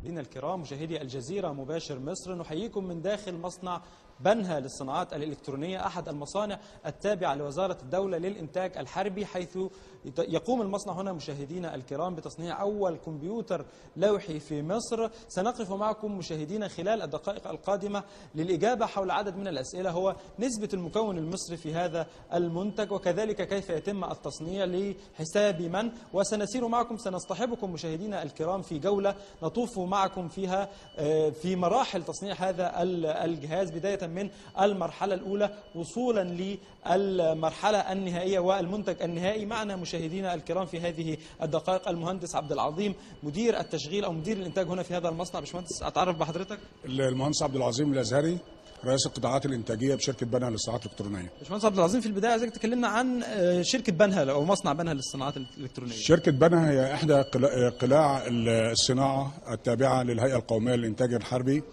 مشاهدينا الكرام مشاهدي الجزيرة مباشر مصر نحييكم من داخل مصنع بنها للصناعات الإلكترونية أحد المصانع التابعة لوزارة الدولة للإنتاج الحربي حيث يقوم المصنع هنا مشاهدينا الكرام بتصنيع أول كمبيوتر لوحي في مصر سنقف معكم مشاهدينا خلال الدقائق القادمة للإجابة حول عدد من الأسئلة هو نسبة المكون المصري في هذا المنتج وكذلك كيف يتم التصنيع لحساب من وسنسير معكم سنصطحبكم مشاهدينا الكرام في جولة نطوف معكم فيها آه، في مراحل تصنيع هذا ال- الجهاز بداية من المرحلة الأولى وصولا للمرحلة النهائية والمنتج النهائي معنا مشاهدينا الكرام في هذه الدقائق المهندس عبد العظيم مدير التشغيل أو مدير الإنتاج هنا في هذا المصنع باشمهندس أتعرف بحضرتك المهندس عبد العظيم الازهري رئيس القطاعات الانتاجيه بشركه بنها للصناعات الالكترونيه. باشمهندس عبد العظيم في البداية عايزك تكلمنا عن آه، شركة بنها أو مصنع بنها للصناعات الإلكترونية شركه بنها هي احدى قلا- قلاع الصناعه التابعه للهيئه القوميه للانتاج الحربي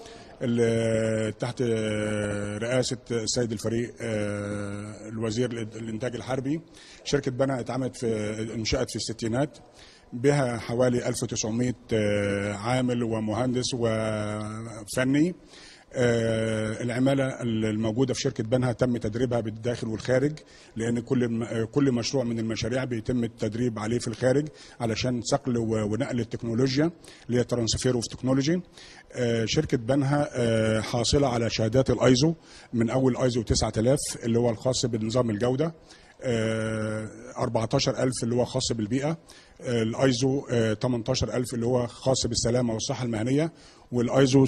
اللي تحت رئاسه السيد الفريق آه، الوزير الانتاج الحربي. شركه بنها اتعملت في انشات في الستينات بها حوالي 1900 آه، عامل ومهندس وفني آه، العماله الموجوده في شركه بنها تم تدريبها بالداخل والخارج لان كل م- كل مشروع من المشاريع بيتم التدريب عليه في الخارج علشان صقل و- ونقل التكنولوجيا اللي هي ترانسفير اوف تكنولوجي آه، شركه بنها آه، حاصله على شهادات الايزو من اول ايزو 9000 اللي هو الخاص بنظام الجوده آه، 14000 اللي هو خاص بالبيئه آه، الايزو آه، 18000 اللي هو خاص بالسلامه والصحه المهنيه والايزو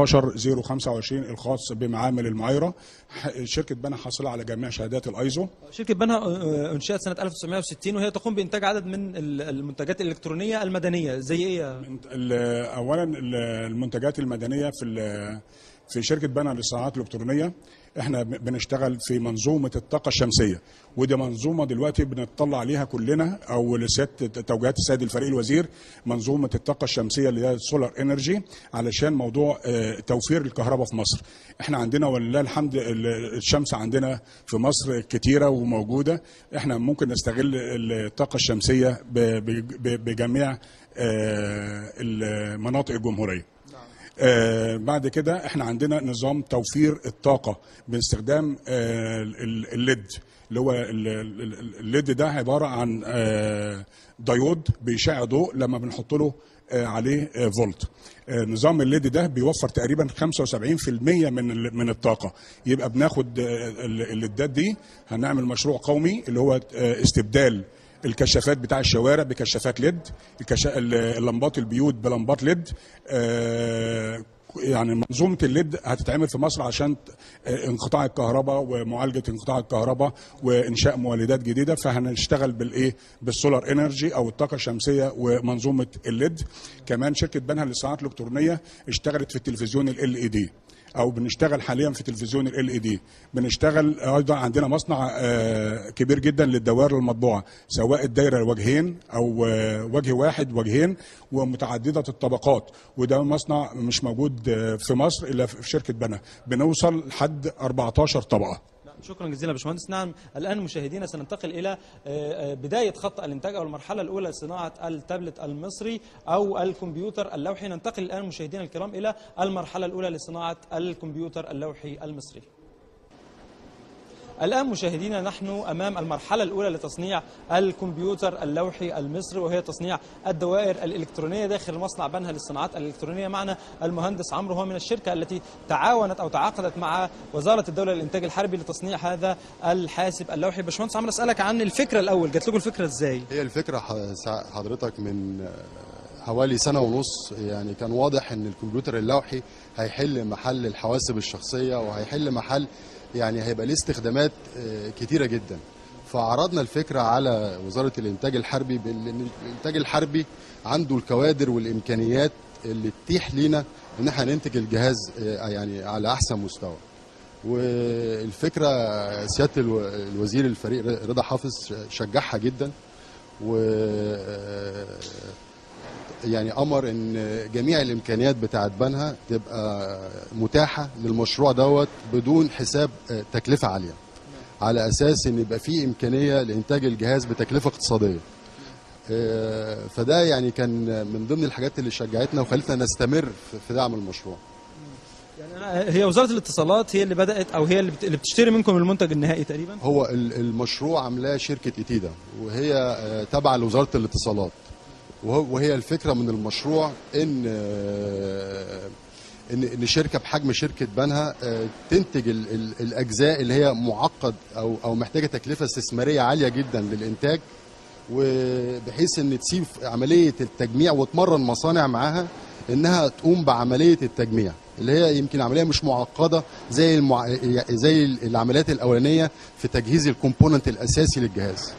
17025 الخاص بمعامل المعايره ح- شركه بنا حاصله على جميع شهادات الايزو شركة بنها آه، أنشئت سنة 1960 وهي تقوم بإنتاج عدد من ال- المنتجات الإلكترونية المدنية زي إيه يا ال- اولا ال- المنتجات المدنيه في ال- في شركه بنا للصناعات الالكترونيه احنا ب- بنشتغل في منظومه الطاقه الشمسيه ودي منظومه دلوقتي بنطلع عليها كلنا او لسياده توجيهات السيد الفريق الوزير منظومه الطاقه الشمسيه اللي هي السولار انرجي علشان موضوع آه، توفير الكهرباء في مصر احنا عندنا ولله الحمد ال- الشمس عندنا في مصر كتيره وموجوده احنا ممكن نستغل الطاقه الشمسيه ب- ب- بجميع آه، المناطق الجمهوريه آه بعد كده احنا عندنا نظام توفير الطاقه باستخدام آه ال- الليد اللي هو ال- ال- ال- الليد ده عباره عن آه ديود بيشع ضوء لما بنحط له آه عليه آه فولت آه نظام الليد ده بيوفر تقريبا 75% من ال- من الطاقه يبقى بناخد آه ال- الليدات دي هنعمل مشروع قومي اللي هو آه استبدال الكشافات بتاع الشوارع بكشافات ليد الكشا... اللمبات البيوت بلمبات ليد آه يعني منظومه الليد هتتعمل في مصر عشان آه، انقطاع الكهرباء ومعالجه انقطاع الكهرباء وانشاء مولدات جديده فهنشتغل بالايه بالسولار انرجي او الطاقه الشمسيه ومنظومه الليد كمان شركه بنها للصناعات الالكترونيه اشتغلت في التلفزيون ال اي دي او بنشتغل حاليا في تلفزيون ال اي دي بنشتغل ايضا عندنا مصنع آه، كبير جدا للدوائر المطبوعه سواء الدايره وجهين او آه، وجه واحد وجهين ومتعدده الطبقات وده مصنع مش موجود آه، في مصر الا في شركه بنا بنوصل لحد 14 طبقه نعم، شكرا جزيلا يا باشمهندس نعم الان مشاهدينا سننتقل الى آه، آه، بدايه خط الانتاج او المرحله الاولى لصناعه التابلت المصري او الكمبيوتر اللوحي ننتقل الان مشاهدينا الكرام الى المرحله الاولى لصناعه الكمبيوتر اللوحي المصري الآن مشاهدينا نحن أمام المرحلة الأولى لتصنيع الكمبيوتر اللوحي المصري وهي تصنيع الدوائر الإلكترونية داخل مصنع بنها للصناعات الإلكترونية معنا المهندس عمرو هو من الشركة التي تعاونت أو تعاقدت مع وزارة الدولة للإنتاج الحربي لتصنيع هذا الحاسب اللوحي باشمهندس عمرو أسألك عن الفكرة الأول جات لكم الفكرة إزاي؟ هي الفكرة ح- سع- حضرتك من آه، حوالي سنة ونص يعني كان واضح ان الكمبيوتر اللوحي هيحل محل الحواسب الشخصية وهيحل محل يعني هيبقى ليه استخدامات آه، كتيرة جدا فعرضنا الفكرة على وزارة الإنتاج الحربي بأن الإنتاج الحربي عنده الكوادر والإمكانيات اللي تتيح لينا إن احنا ننتج الجهاز آه، يعني على أحسن مستوى والفكرة سيادة الو- الوزير الفريق رضا حافظ شجعها جدا و يعني امر ان جميع الامكانيات بتاعت بنها تبقى متاحه للمشروع دوت بدون حساب تكلفه عاليه على اساس ان يبقى في امكانيه لانتاج الجهاز بتكلفه اقتصاديه آه، فده يعني كان من ضمن الحاجات اللي شجعتنا وخلتنا نستمر في- في دعم المشروع يعني أنا- هي وزاره الاتصالات هي اللي بدات او هي اللي بت- اللي بتشتري منكم المنتج النهائي تقريبا هو ال- المشروع عاملاه شركه ايتيدا وهي آه، تابعه لوزاره الاتصالات وهو- وهي الفكره من المشروع ان آه، ان ان شركه بحجم شركه بنها آه، تنتج ال- ال- الاجزاء اللي هي معقد او او محتاجه تكلفه استثماريه عاليه جدا للانتاج وبحيث ان تسيب عمليه التجميع وتمرن مصانع معاها انها تقوم بعمليه التجميع اللي هي يمكن عمليه مش معقده زي المع... زي العمليات الاولانيه في تجهيز الكومبوننت الاساسي للجهاز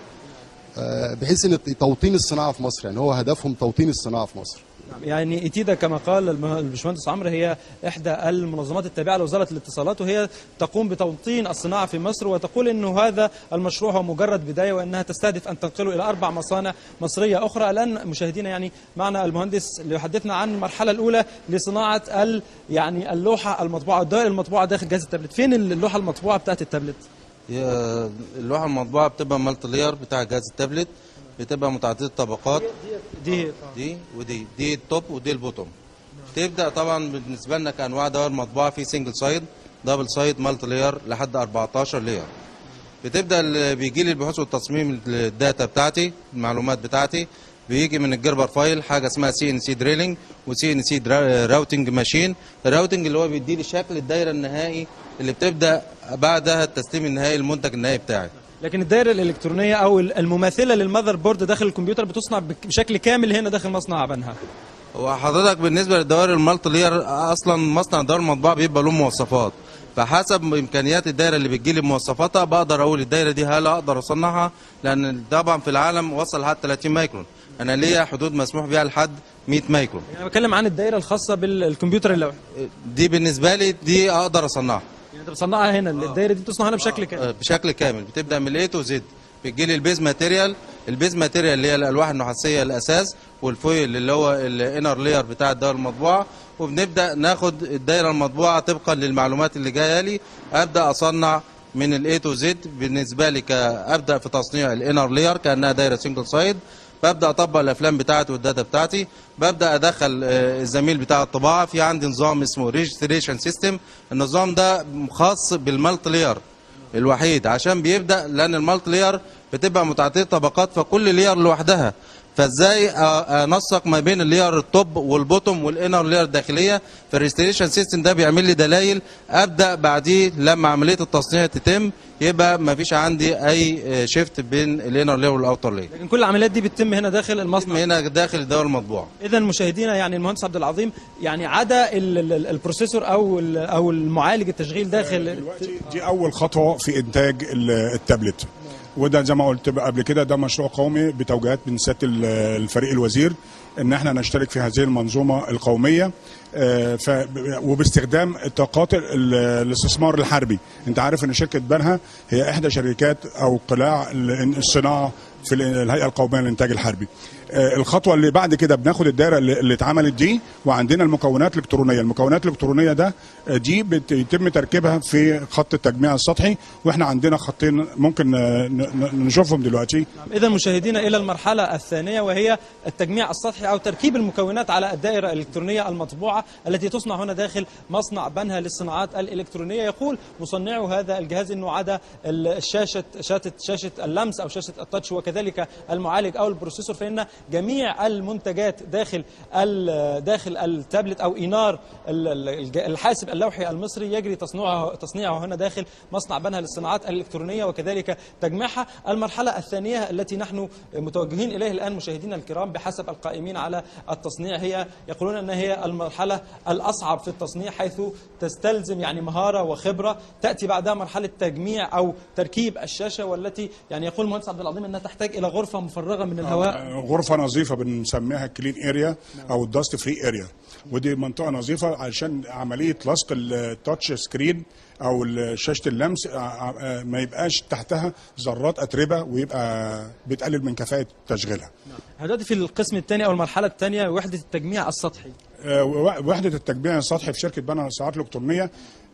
آه، بحيث ان توطين الصناعه في مصر يعني هو هدفهم توطين الصناعه في مصر يعني ايتيدا كما قال المه- الباشمهندس عمرو هي احدى المنظمات التابعه لوزاره الاتصالات وهي تقوم بتوطين الصناعه في مصر وتقول انه هذا المشروع هو مجرد بدايه وانها تستهدف ان تنقله الى اربع مصانع مصريه اخرى الان مشاهدينا يعني معنا المهندس ليحدثنا عن المرحله الاولى لصناعه ال يعني اللوحه المطبوعه الدائره المطبوعه داخل جهاز التابلت فين اللوحه المطبوعه بتاعت التابلت هي اللوحة المطبوعة بتبقى مالتي لاير بتاع جهاز التابلت بتبقى متعددة الطبقات دي دي ودي دي التوب ودي البوتوم تبدأ طبعا بالنسبة لنا كأنواع دوائر مطبوعة في سنجل سايد دبل سايد مالتي لاير لحد 14 لاير بتبدأ ال- بيجي لي البحوث والتصميم الداتا بتاعتي المعلومات بتاعتي بيجي من الجربر فايل حاجه اسمها سي ان سي دريلنج وسي ان سي راوتنج ماشين الراوتنج اللي هو بيدي لي شكل الدايره النهائي اللي بتبدا بعدها التسليم النهائي المنتج النهائي بتاعي لكن الدائره الالكترونيه او المماثله للمذر بورد داخل الكمبيوتر بتصنع بك- بشكل كامل هنا داخل مصنع بنها هو حضرتك بالنسبه للدوائر المالتي لير اصلا مصنع دوائر المطبعه بيبقى له مواصفات فحسب امكانيات الدايره اللي بتجيلي بمواصفاتها بقدر اقول الدايره دي هل اقدر اصنعها لان طبعا في العالم وصل لحد 30 مايكرون انا ليا حدود مسموح بيها لحد 100 مايكرون يعني أنا بتكلم عن الدائره الخاصه بالكمبيوتر اللوحي دي بالنسبه لي دي اقدر اصنعها يعني انت بتصنعها هنا الدائره دي بتصنع هنا بشكل كامل آه، بشكل كامل بتبدا من الاي تو زد بتجي لي البيز ماتيريال البيز ماتيريال اللي هي الالواح النحاسيه الاساس والفويل اللي هو الانر لاير بتاع الدائره المطبوعه وبنبدا ناخد الدائره المطبوعه طبقا للمعلومات اللي جايه لي ابدا اصنع من الاي تو زد بالنسبه لي ابدا في تصنيع الانر لاير كانها دايره سنجل سايد ببدا اطبق الافلام بتاعتي والداتا بتاعتي ببدا ادخل آه، الزميل بتاع الطباعه في عندي نظام اسمه ريجستريشن سيستم النظام ده خاص بالمالتي لاير الوحيد عشان بيبدا لان المالتي لاير بتبقى متعدده طبقات فكل لاير لوحدها فازاي أ- انسق ما بين اللاير التوب والبوتوم والانر لاير الداخليه فالريستريشن سيستم ده بيعمل لي دلائل ابدا بعديه لما عمليه التصنيع تتم يبقى ما فيش عندي اي شيفت بين الانر لاير والاوتر لاير لكن كل العمليات دي بتتم هنا داخل المصنع هنا داخل الدوله المطبوعه اذا مشاهدينا يعني المهندس عبد العظيم يعني عدا ال- ال- البروسيسور او ال- او المعالج التشغيل داخل دلوقتي دي اول خطوه في انتاج ال- التابلت وده زي ما قلت بقى قبل كده ده مشروع قومي بتوجيهات من سياده ال- الفريق الوزير ان احنا نشترك في هذه المنظومه القوميه آه، ف وباستخدام طاقات ال- الاستثمار الحربي انت عارف ان شركه بنها هي احدى شركات او قلاع ال- الصناعه في ال- الهيئه القوميه للانتاج الحربي آه، الخطوه اللي بعد كده بناخد الدائره اللي اللي اتعملت دي وعندنا المكونات الالكترونيه المكونات الالكترونيه ده آه، دي بيتم تركيبها في خط التجميع السطحي واحنا عندنا خطين ممكن آه، ن- ن- نشوفهم دلوقتي اذا مشاهدينا الى المرحله الثانيه وهي التجميع السطحي او تركيب المكونات على الدائره الالكترونيه المطبوعه التي تصنع هنا داخل مصنع بنها للصناعات الالكترونيه يقول مصنعو هذا الجهاز انه عدا الشاشه شاشه شاشه اللمس او شاشه التاتش وكذلك المعالج او البروسيسور فان جميع المنتجات داخل ال- داخل التابلت او اينار ال- ال- الج- الحاسب اللوحي المصري يجري تصنيعه تصنيعه هنا داخل مصنع بنها للصناعات الالكترونيه وكذلك تجميعها المرحله الثانيه التي نحن متوجهين اليها الان مشاهدينا الكرام بحسب القائمين على التصنيع هي يقولون ان هي المرحله الاصعب في التصنيع حيث تستلزم يعني مهاره وخبره تاتي بعدها مرحله تجميع او تركيب الشاشه والتي يعني يقول المهندس عبد العظيم انها تحتاج الى غرفه مفرغه من الهواء آه، غرفه نظيفه بنسميها كلين اريا او الداست فري اريا ودي منطقه نظيفه عشان عمليه لصق التاتش سكرين او ال- شاشه اللمس آه، آه، ما يبقاش تحتها ذرات اتربه ويبقى بتقلل من كفاءه تشغيلها دلوقتي في القسم الثاني او المرحله الثانيه وحده التجميع السطحي آه، وحده التجميع السطحي في شركه بنها للصناعات الالكترونيه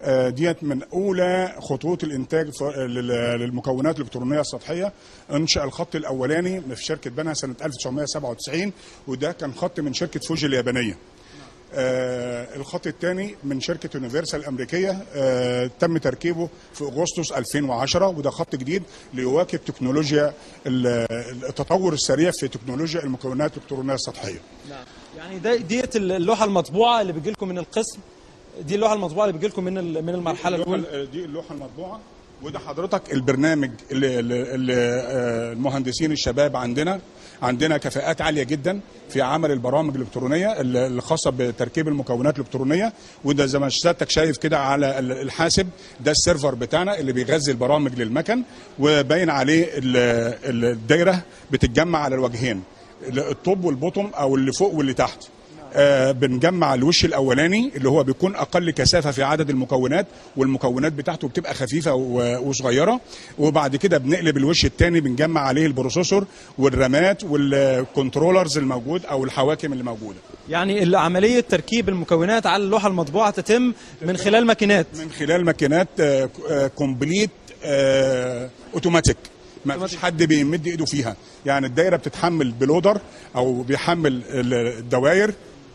آه، ديت من اولى خطوط الانتاج ف- لل- للمكونات الالكترونيه السطحيه انشا الخط الاولاني في شركه بنها سنه 1997 وده كان خط من شركه فوجي اليابانيه آه، الخط الثاني من شركه يونيفرسال الامريكيه آه، تم تركيبه في اغسطس 2010 وده خط جديد ليواكب تكنولوجيا ال- التطور السريع في تكنولوجيا المكونات الالكترونيه السطحيه يعني ده ديت اللوحه المطبوعه اللي بيجي لكم من القسم دي اللوحه المطبوعه اللي بيجي لكم من ال- من المرحله الاولى اللوحة- دي اللوحه المطبوعه وده حضرتك البرنامج اللي, اللي اللي، آه، المهندسين الشباب عندنا عندنا كفاءات عاليه جدا في عمل البرامج الالكترونيه اللي اللي خاصه بتركيب المكونات الالكترونيه وده زي ما سيادتك شايف كده على ال- الحاسب ده السيرفر بتاعنا اللي بيغذي البرامج للمكن وباين عليه ال- ال- الدايره بتتجمع على الوجهين الطوب والبوتوم او اللي فوق واللي تحت آه، بنجمع الوش الاولاني اللي هو بيكون اقل كثافه في عدد المكونات والمكونات بتاعته بتبقى خفيفه و- وصغيره وبعد كده بنقلب الوش الثاني بنجمع عليه البروسيسور والرامات والكنترولرز الموجود او الحواكم اللي موجوده يعني عمليه تركيب المكونات على اللوحه المطبوعه تتم من خلال ماكينات من خلال ماكينات آه، آه، كومبليت آه، اوتوماتيك ما فيش حد بيمد ايده فيها يعني الدايره بتتحمل بلودر او بيحمل ال- الدوائر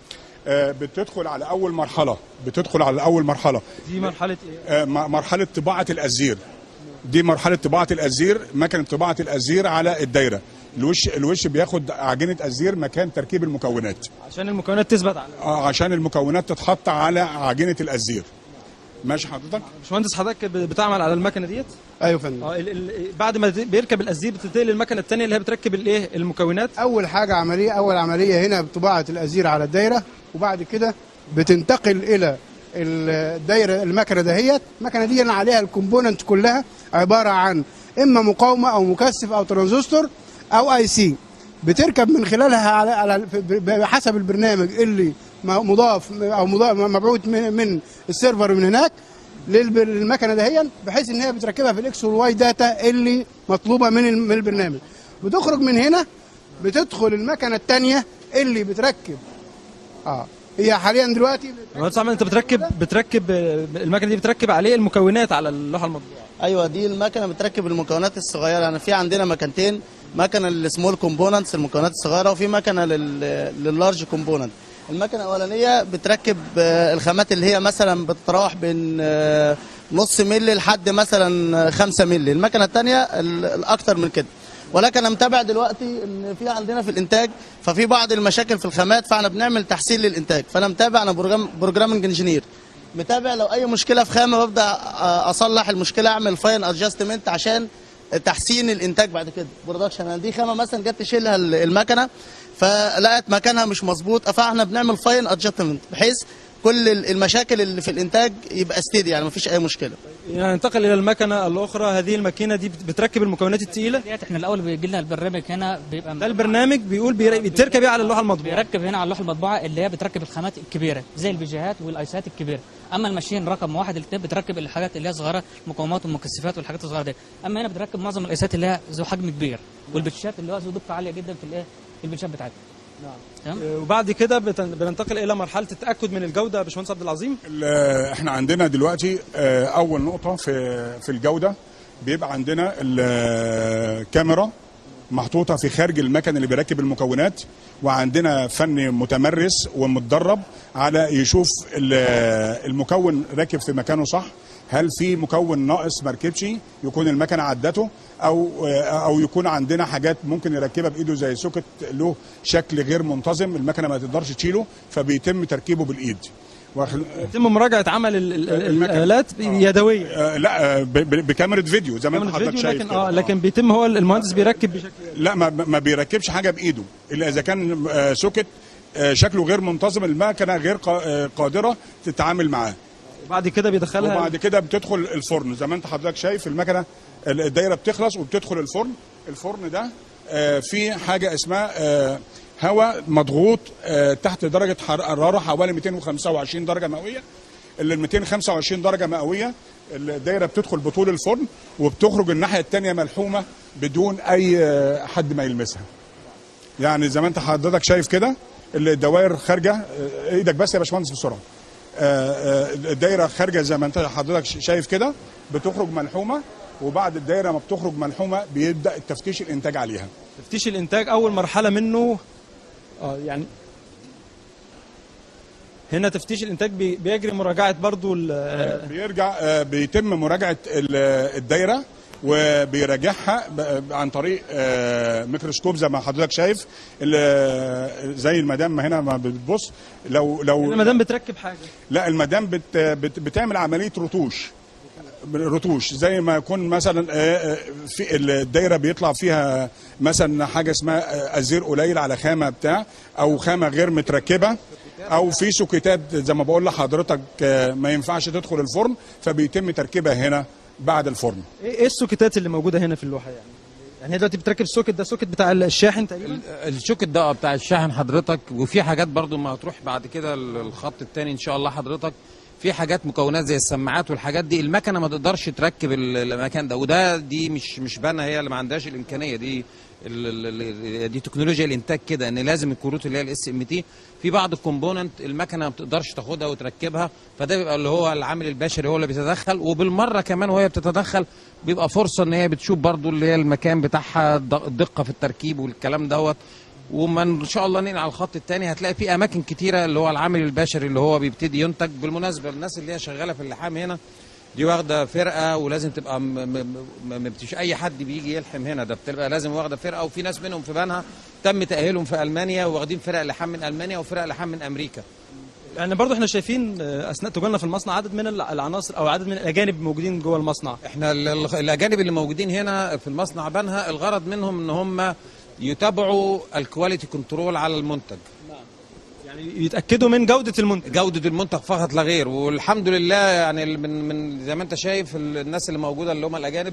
آه، بتدخل على اول مرحله بتدخل على اول مرحله دي مرحله ايه آه، م- مرحله طباعه الازير دي مرحله طباعه الازير مكنه طباعه الازير على الدايره الوش الوش بياخد عجينه ازير مكان تركيب المكونات عشان المكونات تثبت على آه، عشان المكونات تتحط على عجينه الازير ماشي حضرتك باشمهندس حضرتك ب- بتعمل على المكنه ديت ايوه يا فندم اه ال- ال- بعد ما بيركب الازير بتنتقل المكنه الثانيه اللي هي بتركب الايه المكونات اول حاجه عمليه اول عمليه هنا بطباعه الازير على الدايره وبعد كده بتنتقل الى الدايره المكنه دهيت المكنه دي أنا عليها الكومبوننت كلها عباره عن اما مقاومه او مكثف او ترانزستور او اي سي بتركب من خلالها على على بحسب البرنامج اللي م- مضاف او مضاف مبعوث من, من السيرفر من هناك للب- للمكنه دهيا بحيث ان هي بتركبها في الاكس والواي داتا اللي مطلوبه من ال- من البرنامج بتخرج من هنا بتدخل المكنه الثانيه اللي بتركب اه هي حاليا دلوقتي مهندس احمد انت بتركب بتركب آه، المكنه دي بتركب عليه المكونات على اللوحه المطبوعه ايوه دي المكنه بتركب المكونات الصغيره يعني في عندنا مكانتين مكنه للسمول كومبوننتس المكونات الصغيره وفي مكنه لل لللارج كومبوننت المكنه الاولانيه بتركب آه، الخامات اللي هي مثلا بتتراوح بين آه، نص مللي لحد مثلا 5 مللي المكنه الثانيه الاكثر من كده ولكن انا متابع دلوقتي ان في عندنا في الانتاج ففي بعض المشاكل في الخامات فاحنا بنعمل تحسين للانتاج فانا متابع انا بروجرام بروجرامنج انجينير متابع لو اي مشكله في خامه ببدا آه، اصلح المشكله اعمل فاين ادجستمنت عشان تحسين الانتاج بعد كده برودكشن يعني دي خامه مثلا جت تشيلها ال- المكنه فلقت مكانها مش مظبوط فاحنا بنعمل فاين ادجستمنت بحيث كل ال- المشاكل اللي في الانتاج يبقى ستيدي يعني مفيش اي مشكله يعني ننتقل الى المكنه الاخرى هذه الماكينه دي بت- بتركب المكونات الثقيله ديت احنا الاول بيجي لنا البرنامج هنا بيبقى ده البرنامج بيقول بير- بتركب ايه على اللوحه المطبوعه بيركب هنا على اللوحه المطبوعه اللي هي بتركب الخامات الكبيره زي البيجيهات والايسات الكبيره اما الماشين رقم واحد اللي بتركب الحاجات اللي هي صغيره المقاومات والمكثفات والحاجات الصغيره دي اما هنا بتركب معظم الايسات اللي هي ذو حجم كبير والبتشات اللي هو ذو دقه عاليه جدا في الايه في البتشات بتاعتها تمام آه، وبعد كده بتن- بننتقل الى مرحله التاكد من الجوده يا باشمهندس عبد العظيم ال- احنا عندنا دلوقتي آه، اول نقطه في في الجوده بيبقى عندنا الكاميرا محطوطه في خارج المكن اللي بيركب المكونات وعندنا فني متمرس ومتدرب على يشوف ال- المكون راكب في مكانه صح هل في مكون ناقص ما ركبش يكون المكنه عدته او او يكون عندنا حاجات ممكن يركبها بايده زي سوكت له شكل غير منتظم المكنه ما تقدرش تشيله فبيتم تركيبه بالايد واخد- يتم مراجعه عمل ال- ال- ال- المكن. الالات يدويه آه، لا آه، ب- ب- بكاميرا فيديو زي ما انت كاميرا حضرتك فيديو شايف لكن كده. اه لكن بيتم هو المهندس بيركب بشكل لا ما, ما بيركبش حاجه بايده الا اذا كان آه، سوكت آه، شكله غير منتظم المكنه غير قا- آه، قادره تتعامل معاه وبعد كده بيدخلها وبعد كده بتدخل الفرن زي ما انت حضرتك شايف المكنه الدايره بتخلص وبتدخل الفرن الفرن ده آه، في حاجه اسمها آه، هواء مضغوط آه، تحت درجه حراره حوالي 225 درجه مئويه ال 225 درجه مئويه الدايره بتدخل بطول الفرن وبتخرج الناحيه الثانيه ملحومه بدون اي آه، حد ما يلمسها يعني زي ما انت حضرتك شايف كده الدوائر خارجه آه، ايدك بس يا باشمهندس بسرعه آه، آه، الدايره خارجه زي ما انت حضرتك ش- شايف كده بتخرج ملحومه وبعد الدايره ما بتخرج ملحومه بيبدا التفتيش الانتاج عليها تفتيش الانتاج اول مرحله منه اه يعني هنا تفتيش الانتاج بي- بيجري مراجعه برضو ال- بيرجع آه، بيتم مراجعه ال- الدايره وبيراجعها ب- عن طريق آه، ميكروسكوب زي ما حضرتك شايف ال- زي المدام هنا ما بتبص لو لو ما دام بتركب حاجه لا المدام بت بت بتعمل عمليه رتوش رتوش زي ما يكون مثلا آه، آه، في الدايره بيطلع فيها مثلا حاجه اسمها آه، ازير قليل على خامه بتاع او خامه غير متركبه او في سوكيتات زي ما بقول لحضرتك آه، ما ينفعش تدخل الفرن فبيتم تركيبها هنا بعد الفرن ايه إيه السوكيتات اللي موجوده هنا في اللوحه يعني يعني هي دلوقتي بتركب السوكت ده سوكت بتاع الشاحن تقريبا الشوك ده بتاع الشاحن حضرتك وفي حاجات برضو ما هتروح بعد كده الخط التاني ان شاء الله حضرتك في حاجات مكونات زي السماعات والحاجات دي المكنه ما تقدرش تركب ال- المكان ده وده دي مش مش بنا هي اللي ما عندهاش الامكانيه دي ال- ال- ال- دي تكنولوجيا الانتاج كده ان لازم الكروت اللي هي الاس ام تي في بعض الكومبوننت المكنه ما بتقدرش تاخدها وتركبها فده بيبقى اللي هو العامل البشري هو اللي بيتدخل وبالمره كمان وهي بتتدخل بيبقى فرصه ان هي بتشوف برضو اللي هي المكان بتاعها الد- الدقه في التركيب والكلام دوت وما ان شاء الله ننقل على الخط الثاني هتلاقي في اماكن كتيره اللي هو العامل البشري اللي هو بيبتدي ينتج بالمناسبه الناس اللي هي شغاله في اللحام هنا دي واخده فرقه ولازم تبقى م- م- م- م- مش اي حد بيجي يلحم هنا ده بتبقى لازم واخده فرقه وفي ناس منهم في بنها تم تاهيلهم في المانيا واخدين فرق لحام من المانيا وفرق لحام من امريكا يعني برضو احنا شايفين آه، اثناء تجولنا في المصنع عدد من الع- العناصر او عدد من الاجانب موجودين جوه المصنع احنا ال- ال- الاجانب اللي موجودين هنا في المصنع بنها الغرض منهم ان هم يتابعوا الكواليتي كنترول على المنتج يعني يتاكدوا من جوده المنتج جودة المنتج فقط لا غير والحمد لله يعني من من زي ما انت شايف ال- الناس اللي موجودة اللي هم الأجانب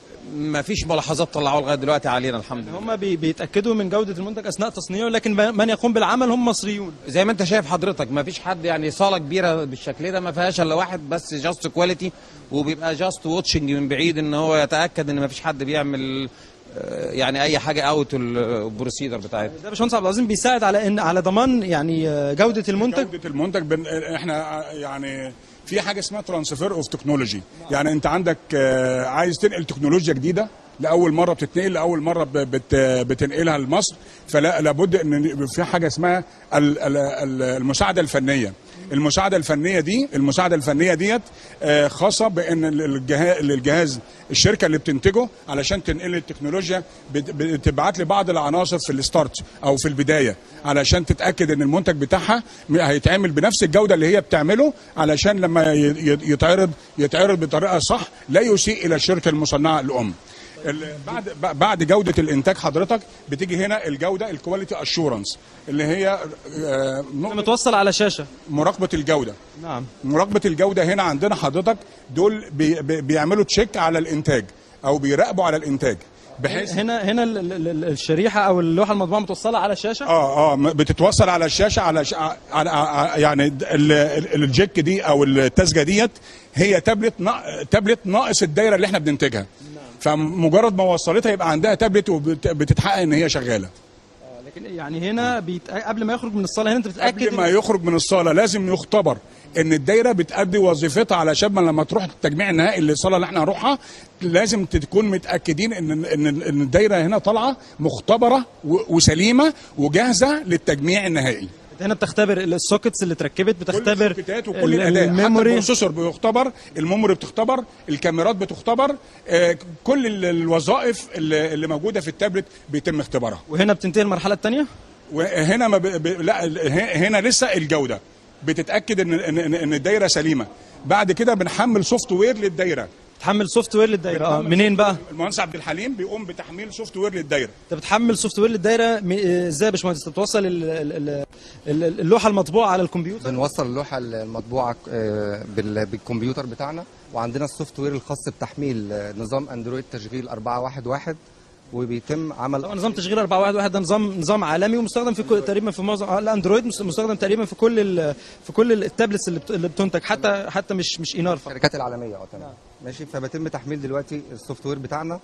ما فيش ملاحظات طلعوها لغاية دلوقتي علينا الحمد لله هم بي- بيتاكدوا من جوده المنتج اثناء تصنيعه لكن ب- من يقوم بالعمل هم مصريون زي ما انت شايف حضرتك ما فيش حد يعني صالة كبيرة بالشكل ده ما فيهاش الا واحد بس جاست كواليتي وبيبقى جاست واتشنج من بعيد ان هو يتأكد ان ما فيش حد بيعمل آه، يعني اي حاجة اوت البروسيدر بتاعتها ده باشمهندس عبد العظيم بيساعد على ان على ضمان يعني آه، جوده المنتج جوده المنتج بن... احنا يعني في حاجه اسمها ترانسفير اوف تكنولوجي يعني انت عندك آه، عايز تنقل تكنولوجيا جديده لاول مره بتتنقل لاول مره ب- بت... بتنقلها لمصر فلا لابد ان في حاجه اسمها ال- ال- ال- المساعده الفنيه المساعده الفنيه دي المساعده الفنيه ديت آه، خاصه بان ال- الجهاز الجهاز الشركه اللي بتنتجه علشان تنقل التكنولوجيا بت- بتبعت لي بعض العناصر في الستارت او في البدايه علشان تتاكد ان المنتج بتاعها م- هيتعمل بنفس الجوده اللي هي بتعمله علشان لما ي- ي- يتعرض يتعرض بطريقه صح لا يسيء الى الشركه المصنعه الام ال- بعد ب- بعد جوده الانتاج حضرتك بتيجي هنا الجوده الكواليتي اشورنس اللي هي آه، نقطة متوصل على شاشه مراقبه الجوده نعم مراقبه الجوده هنا عندنا حضرتك دول بي بي بيعملوا تشيك على الانتاج او بيراقبوا على الانتاج بحيث هنا هنا ال- ال- ال- الشريحه او اللوحه المطبوعه متوصله على شاشه اه اه م- بتتوصل على الشاشه على ش... على على- يعني د- ال- ال- الجيك دي او التسجه ديت هي تابلت نا... تابلت ناقص الدايره اللي احنا بننتجها فمجرد ما وصلتها يبقى عندها تابلت وبتتحقق ان هي شغاله لكن يعني هنا بيت... قبل ما يخرج من الصاله هنا انت بتتاكد قبل ما يخرج من الصاله لازم يختبر ان الدايره بتأدي وظيفتها علشان ما لما تروح التجميع النهائي اللي الصاله اللي احنا هنروحها لازم تكون متاكدين ان ان ان الدايره هنا طالعه مختبره و- وسليمه وجاهزه للتجميع النهائي هنا بتختبر السوكتس اللي اتركبت بتختبر كل السوكيتات وكل ال- الاداء حتى الميموري البروسيسور بيختبر الميموري بتختبر الكاميرات بتختبر آه، كل ال- الوظائف اللي اللي موجوده في التابلت بيتم اختبارها وهنا بتنتهي المرحله الثانيه وهنا ما ب... ب... لا ه- هنا لسه الجوده بتتاكد ان ان ان إن الدايره سليمه بعد كده بنحمل سوفت وير للدايره تحمل سوفت وير للدايره اه منين بقى المهندس عبد الحليم بيقوم بتحميل سوفت وير للدايره انت بتحمل سوفت وير للدايره م- آه، ازاي يا باشمهندس انت بتوصل ال- ال- ال- اللوحه المطبوعه على الكمبيوتر بنوصل اللوحه المطبوعه آه، بال- بالكمبيوتر بتاعنا وعندنا السوفت وير الخاص بتحميل آه، نظام اندرويد تشغيل 411 وبيتم عمل طبعا نظام تشغيل 411 ده نظام نظام عالمي ومستخدم في كل تقريبا في معظم آه، الاندرويد مست- مستخدم تقريبا في كل ال- في كل التابلتس اللي بت- اللي بتنتج حتى حتى مش مش انار فقط الشركات العالميه اه تمام ماشي فبيتم تحميل دلوقتي السوفت وير بتاعنا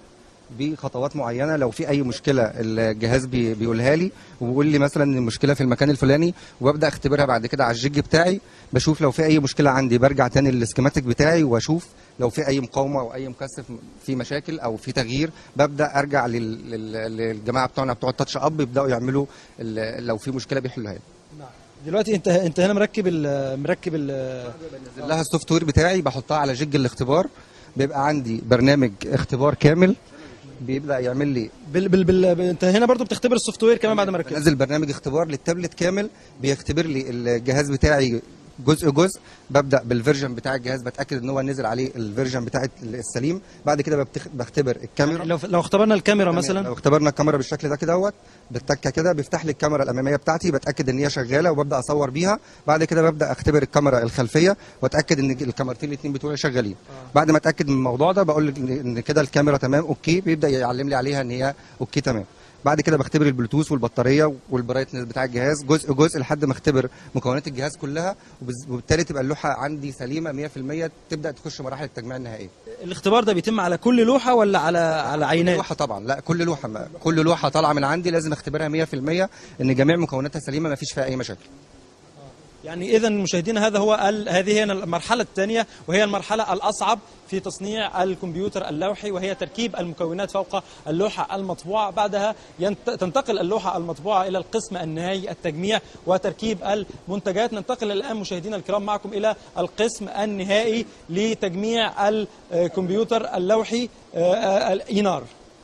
بخطوات معينه لو في اي مشكله الجهاز بي بيقولها لي وبيقول لي مثلا إن المشكله في المكان الفلاني وببدا اختبرها بعد كده على الجيج بتاعي بشوف لو في اي مشكله عندي برجع تاني للسكيماتيك بتاعي واشوف لو في اي مقاومه او اي مكثف في مشاكل او في تغيير ببدا ارجع لل- لل- للجماعه بتوعنا بتوع التاتش اب يبداوا يعملوا ال- لو في مشكله بيحلوها لي دلوقتي انت انت هنا مركب ال مركب ال بنزل لها السوفت وير بتاعي بحطها على جيج الاختبار بيبقى عندي برنامج اختبار كامل بيبدا يعمل لي بال بال بال انت هنا برضو بتختبر السوفت وير كمان بعد ما ركبت بنزل برنامج اختبار للتابلت كامل بيختبر لي الجهاز بتاعي جزء جزء ببدا بالفيرجن بتاع الجهاز بتاكد ان هو نزل عليه الفيرجن بتاع السليم بعد كده ببتخ... بختبر الكاميرا لو لو اختبرنا الكاميرا لو مثلا اختبرنا الكاميرا بالشكل ده كده اهوت بالتكه كده بيفتح لي الكاميرا الاماميه بتاعتي بتاكد ان هي شغاله وببدا اصور بيها بعد كده ببدا اختبر الكاميرا الخلفيه واتاكد ان الكاميرتين الاثنين بتوعي شغالين بعد ما اتاكد من الموضوع ده بقول لك ان إن كده الكاميرا تمام اوكي بيبدا يعلم لي عليها ان هي اوكي تمام بعد كده بختبر البلوتوث والبطاريه والبرايتنس بتاع الجهاز جزء جزء لحد ما اختبر مكونات الجهاز كلها وبز- وبالتالي تبقى اللوحه عندي سليمه 100% تبدا تخش مراحل التجميع النهائيه الاختبار ده بيتم على كل لوحه ولا على على عينات لوحه طبعا لا كل لوحه ما كل لوحه طالعه من عندي لازم اختبرها 100% ان جميع مكوناتها سليمه ما فيش فيها اي مشاكل يعني اذا مشاهدينا هذا هو ال... هذه هي المرحله الثانيه وهي المرحله الاصعب في تصنيع الكمبيوتر اللوحي وهي تركيب المكونات فوق اللوحه المطبوعه بعدها ينت... تنتقل اللوحه المطبوعه الى القسم النهائي التجميع وتركيب المنتجات ننتقل الان مشاهدينا الكرام معكم الى القسم النهائي لتجميع الكمبيوتر اللوحي آه، الاينار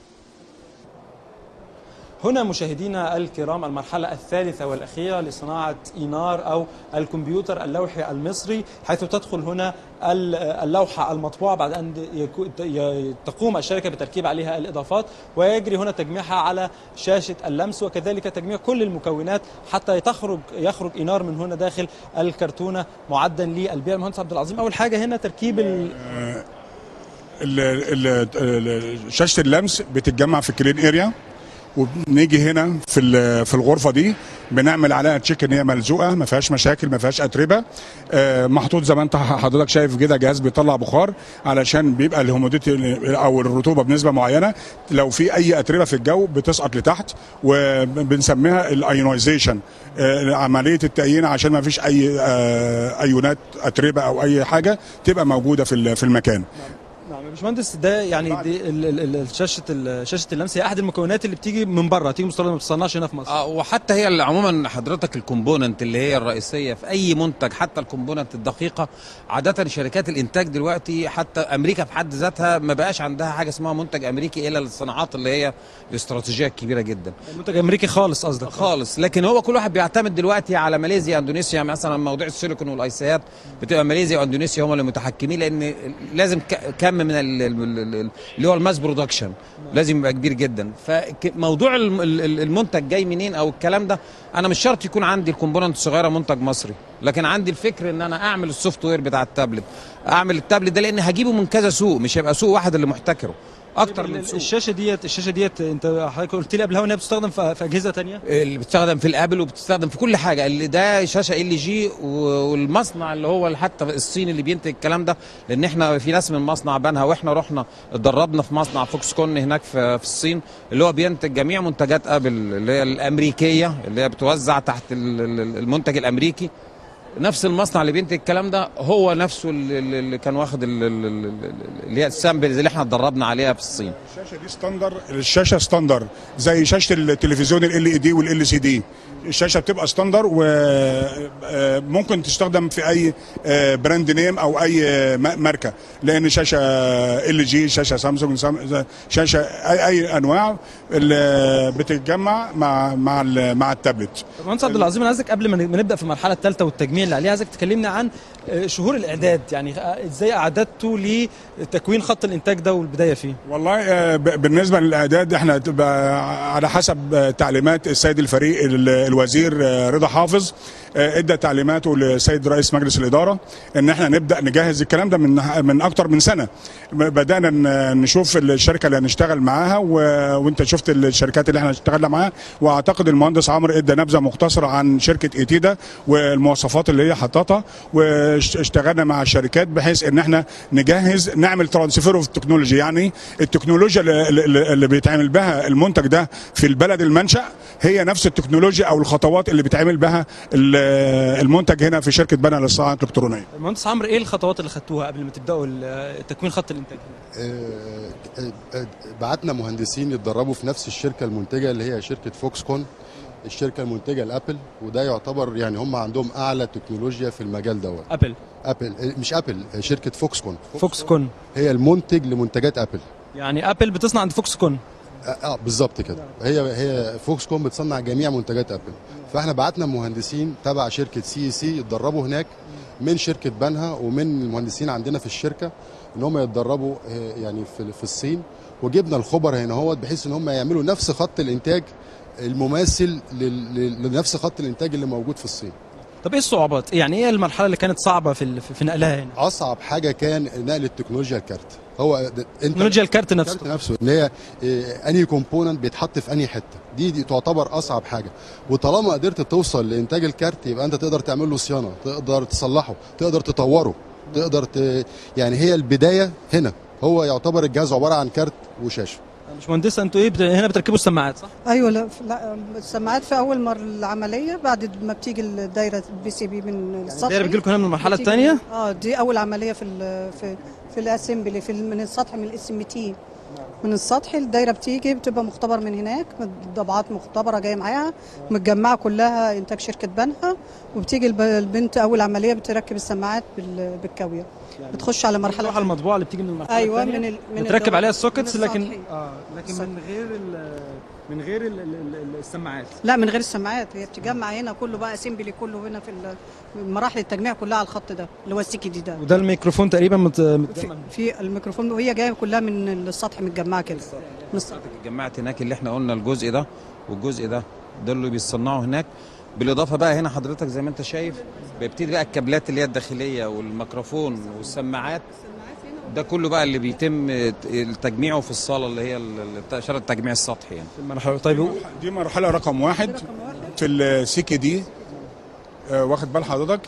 هنا مشاهدينا الكرام المرحلة الثالثة والأخيرة لصناعة إينار أو الكمبيوتر اللوحي المصري حيث تدخل هنا ال- اللوحة المطبوعة بعد أن يكو- ي- تقوم الشركة بتركيب عليها الإضافات ويجري هنا تجميعها على شاشة اللمس وكذلك تجميع كل المكونات حتى تخرج يخرج إينار من هنا داخل الكرتونة معدا للبيع المهندس عبد العظيم أول حاجة هنا تركيب ال... ال- ال- ال- شاشه اللمس بتتجمع في كلين اريا وبنيجي هنا في ال- في الغرفه دي بنعمل عليها تشيك ان هي ملزوقه ما فيهاش مشاكل ما فيهاش اتربه آه، محطوط زي ما انت حضرتك شايف كده جهاز بيطلع بخار علشان بيبقى الهوموديتي او الرطوبه بنسبه معينه لو في اي اتربه في الجو بتسقط لتحت وبنسميها الايونايزيشن عمليه التأيين عشان ما فيش اي آه، ايونات اتربه او اي حاجه تبقى موجوده في ال- في المكان نعم يا باشمهندس ده يعني دي ال- ال- ال- شاشة ال- شاشة اللمس هي أحد المكونات اللي بتيجي من بره تيجي مستوردة ما بتصنعش هنا في مصر اه وحتى هي اللي عموما حضرتك الكومبوننت اللي هي الرئيسيه في اي منتج حتى الكومبوننت الدقيقه عاده شركات الانتاج دلوقتي حتى امريكا في حد ذاتها ما بقاش عندها حاجه اسمها منتج امريكي الا للصناعات اللي هي الاستراتيجيه الكبيره جدا منتج أمريكي خالص قصدك خالص لكن هو كل واحد بيعتمد دلوقتي على ماليزيا اندونيسيا مثلا موضوع السيليكون والايسيات بتبقى ماليزيا واندونيسيا هم اللي متحكمين لان لازم ك- كم من ال- ال- ال- اللي هو الماس برودكشن لازم يبقى كبير جدا فموضوع الم- ال- ال- المنتج جاي منين او الكلام ده انا مش شرط يكون عندي الكومبوننت الصغيره منتج مصري لكن عندي الفكر ان انا اعمل السوفت وير بتاع التابلت اعمل التابلت ده لان هجيبه من كذا سوق مش هيبقى سوق واحد اللي محتكره اكتر من ال- سوق الشاشة ديت الشاشة ديت أنت حضرتك قلت لي قبلها إنها بتستخدم في في أجهزة تانية اللي بتستخدم في الابل وبتستخدم في كل حاجه اللي ده شاشه ال جي والمصنع اللي هو حتى الصين اللي بينتج الكلام ده لان احنا في ناس من مصنع بنها واحنا رحنا اتدربنا في مصنع فوكس كون هناك في, في الصين اللي هو بينتج جميع منتجات ابل اللي هي الامريكيه اللي هي بتوزع تحت ال- ال- المنتج الامريكي نفس المصنع اللي بينتج الكلام ده هو نفسه اللي, اللي كان واخد ال- ال- ال- ال- اللي هي السامبلز اللي احنا اتدربنا عليها في الصين الشاشه دي ستاندر الشاشه ستاندر زي شاشه التلفزيون ال اي دي والال سي دي الشاشه بتبقى ستاندر وممكن تستخدم في اي آه، براند نيم او اي آه، م- ماركه لان شاشه ال جي شاشه سامسونج سام- شاشه اي اي انواع اللي بتتجمع مع مع ال- مع التابلت مهندس عبد العظيم انا عايزك قبل ما ن- ما نبدا في المرحله الثالثه والتجميع اللي عليها عايزك تكلمنا عن آه، شهور الاعداد يعني آه، ازاي اعددتوا لتكوين خط الانتاج ده والبدايه فيه والله آه، ب- بالنسبه للاعداد احنا تبقى على حسب آه، تعليمات السيد الفريق ال- الوزير آه، رضا حافظ آه، ادى تعليماته لسيد رئيس مجلس الاداره ان احنا نبدا نجهز الكلام ده من من اكتر من سنه بدانا ن- نشوف الشركه اللي هنشتغل معاها و... وانت شفت الشركات اللي احنا اشتغلنا معاها واعتقد المهندس عمرو ادى نبذه مختصره عن شركه ايتيدا والمواصفات اللي هي حطتها واشتغلنا مع الشركات بحيث ان احنا نجهز نعمل ترانسفير اوف تكنولوجي يعني التكنولوجيا اللي, اللي اللي بيتعمل بها المنتج ده في البلد المنشا هي نفس التكنولوجيا او الخطوات اللي بيتعمل بها ال- المنتج هنا في شركه بنا للصناعات الالكترونيه المهندس عمرو ايه الخطوات اللي خدتوها قبل ما تبداوا ال- تكوين خط الانتاج آه، آه، آه، بعتنا مهندسين يتدربوا في نفس الشركه المنتجه اللي هي شركه فوكس كون الشركه المنتجه لابل وده يعتبر يعني هم عندهم اعلى تكنولوجيا في المجال دوت ابل ابل آه، مش ابل آه، شركه فوكس كون فوكس كون هي المنتج لمنتجات ابل يعني ابل بتصنع عند فوكس كون اه آه، بالظبط كده هي هي فوكس كون بتصنع جميع منتجات ابل فاحنا بعتنا مهندسين تبع شركه سي سي يتدربوا هناك من شركه بنها ومن المهندسين عندنا في الشركه ان هم يتدربوا آه، يعني في في الصين وجبنا الخبر هنا هو بحيث ان هم يعملوا نفس خط الانتاج المماثل لل- لل- لنفس خط الانتاج اللي موجود في الصين طب ايه الصعوبات يعني ايه المرحله اللي كانت صعبه في ال- في نقلها هنا اصعب حاجه كان نقل التكنولوجيا الكارت هو ده- انت تكنولوجيا الكارت نفسه الكارت نفسه اللي هي إيه، انهي كومبوننت بيتحط في انهي حته دي, دي تعتبر اصعب حاجه وطالما قدرت توصل لانتاج الكارت يبقى انت تقدر تعمل له صيانه تقدر تصلحه تقدر تطوره تقدر ت... يعني هي البدايه هنا هو يعتبر الجهاز عباره عن كارت وشاشه مش مهندسه انتوا ايه بت... هنا بتركبوا السماعات صح ايوه لا لا السماعات في اول مره العمليه بعد ما بتيجي الدايره البي سي بي من السطح الدايره بتجي لكم هنا من المرحله بتيجي- الثانيه اه دي اول عمليه في ال في في الاسمبلي في ال- من السطح من الاس ام تي من السطح الدايره بتيجي بتبقى مختبر من هناك ضبعات مختبره جايه معاها متجمعه كلها انتاج شركه بنها وبتيجي الب- البنت اول عمليه بتركب السماعات بال- بالكاويه بتخش على مرحله المروحه المطبوعه اللي بتيجي من المرحله ايوه الثانية من ال... من بتركب الدور- عليها من السوكتس لكن السطحي. اه لكن السطحي. من غير ال... من غير ال... ال... ال- السماعات لا من غير السماعات هي بتجمع هنا كله بقى اسمبلي كله هنا في ال- مراحل التجميع كلها على الخط ده اللي هو السكي دي ده وده الميكروفون تقريبا مت... مت... في, في الميكروفون وهي جايه كلها من السطح متجمعه كده من السطح جمعت هناك اللي احنا قلنا الجزء ده والجزء ده ده اللي بيصنعوا هناك بالاضافه بقى هنا حضرتك زي ما انت شايف بيبتدي بقى الكابلات اللي هي الداخليه والميكروفون والسماعات ده كله بقى اللي بيتم تجميعه في الصاله اللي هي ال- ال- اشاره التجميع السطحي يعني المرحله طيب دي مرحله رقم واحد في السيكي دي آه، واخد بال حضرتك